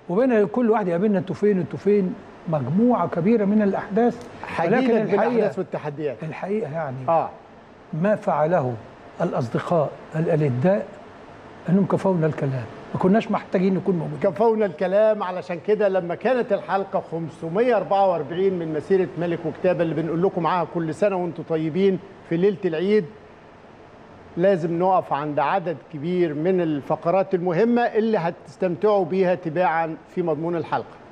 وبين كل واحد يقابلنا انتوا فين انتوا فين مجموعه كبيره من الاحداث حديدا بالاحداث والتحديات الحقيقه يعني اه ما فعله الاصدقاء الالداء انهم كفونا الكلام ما كناش محتاجين نكون موجودين كفونا الكلام علشان كده لما كانت الحلقه 544 من مسيره ملك وكتابه اللي بنقول لكم معاها كل سنه وانتم طيبين في ليله العيد لازم نقف عند عدد كبير من الفقرات المهمه اللي هتستمتعوا بيها تباعا في مضمون الحلقه